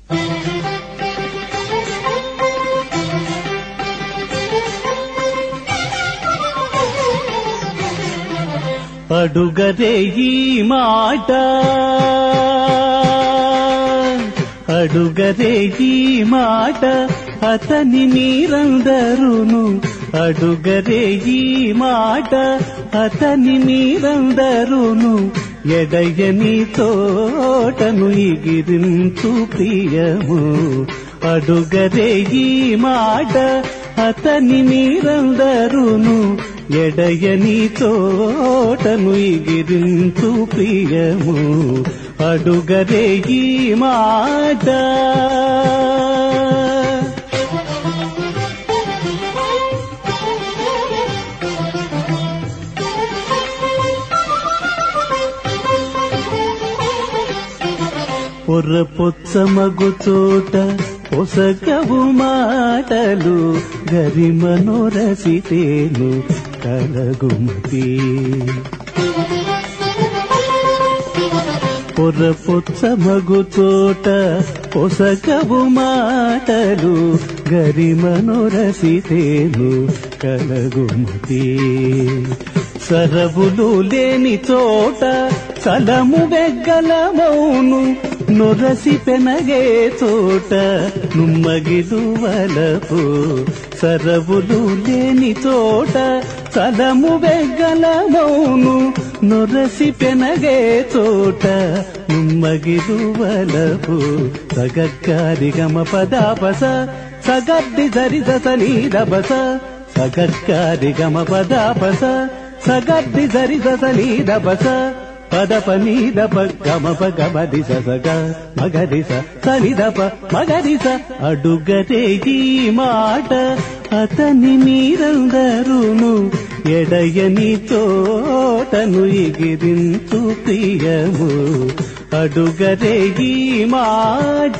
అడుగదే ఈ మాట అడుగదే ఈ మాట అతని మీరందరును అడుగరే ఈ మాట అతని మీరందరును ఎడయని తోటను ఇగిరించు ప్రియము అడుగరే ఈ మాట అతని మీరందరును ఎడయని తోటను ఇగిరించు ప్రియము అడుగరే ఈ మాట పొర్ర పొచ్చమగు చోట పొసగవు మాటలు గరిమనొరసితేను కలగుమతి పొర్ర పొచ్చమగు చోట పొసగవు మాటలు గరిమనొరసితేను కలగుమతి సరవులు లేని చోట సలము వెగ్గలమౌను నొరసి పెనగే చోట నుమ్మగిలు వలపు సరవులు లేని చోట సలము వెగ్గలమౌను నొరసి పెనగే చోట నుమ్మగిలు వలపు సగక్కారి గమ పదాపస సగద్ది సరిదస నీదబస సగక్కారి గమ పదాపస సగద్ది సరిదస నీదబస పదప నీదప గమప గమది సగ మగదిస సనిదప మగదిస అడుగతే ఈ మాట అతని మీరందరును ఎడయని తోటను ఎగిరించు ప్రియము అడుగరే ఈ మాట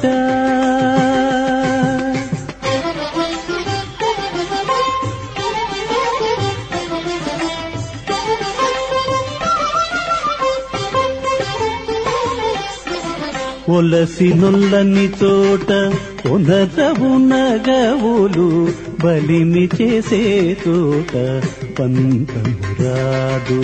ఒలసి నొల్లని చోట ఉనరవు నగవులు బలిమి చేసే చోట పంతము రాదు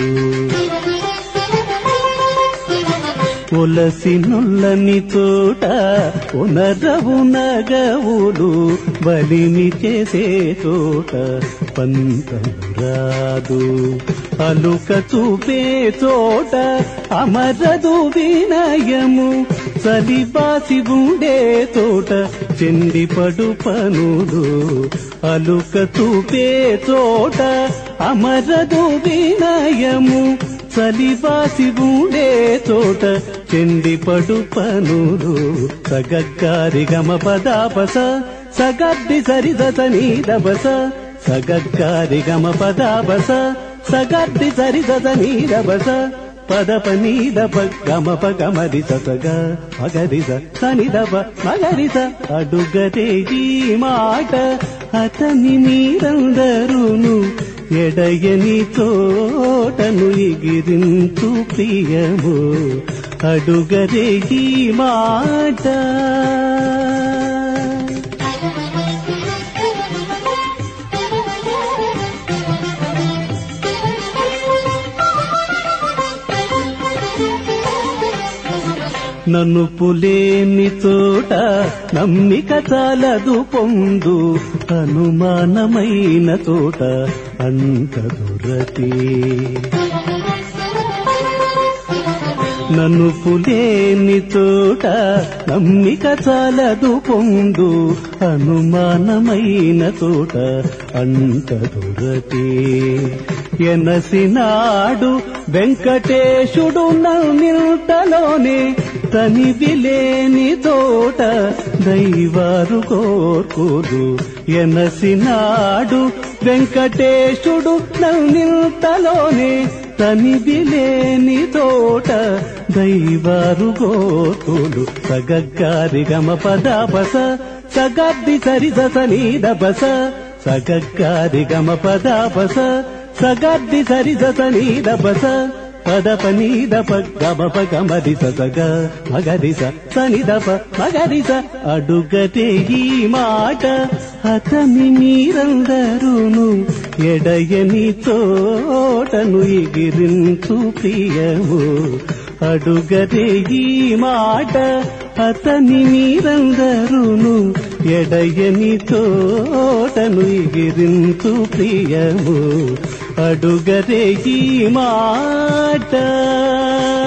ఒలసి నొల్లని చోట ఉనరవు నగవులు బలిమి చేసే చోట పంతము రాదు అలుక చూపే చోట అమరదు వినయము సలిబాసి ఉండే తోట చెండిపడు పనులు అలుక చూపే చోట అమరదు వినయము సలిబాసి ఉండే చోట చెండిపడు పనులు సగగ్గారి గమ పదాపస సగద్ది సరిదస నీదబస సగగ్గారి గమ పదాపస సగద్ది సరిదస నీదబస పదప నీదప గమప గమరి సగ మగరిస సనిదప మగరిస అడుగతే ఈ మాట అతని మీరందరును ఎడయని తోటను ఎగిరించు ప్రియము అడుగరే ఈ మాట నన్ను పులేని చోట నమ్మిక చాలదు పొందు అనుమానమైన చోట అంత దురతి నన్ను పులేని చోట నమ్మిక చాలదు పొందు అనుమానమైన చోట అంత దురతి ఎనసినాడు వెంకటేశుడు నల్నిల్టలోనే తనివి లేని తోట దైవారు కోర్కోదు ఎనసినాడు వెంకటేశుడు నల్నిల్టలోనే తనివి లేని తోట దైవారు గోతులు సగగ్గారి గమ పదాపస సగద్ది సరిదస నీదబస సగగ్గారి గమ పదాపస సగద్ది సరిదస నీదబస పద పని దప గమ పగ మది సగ మగది స సని దప మగది స అడుగతే ఈ మాట అతని మీరందరూను ఎడయని తోటను ఎగిరించు ప్రియము అడుగతే ఈ మాట అతని మీరందరూను ఎడయని తోటను ఎగిరించు ప్రియము అడుగరే ఈ మాట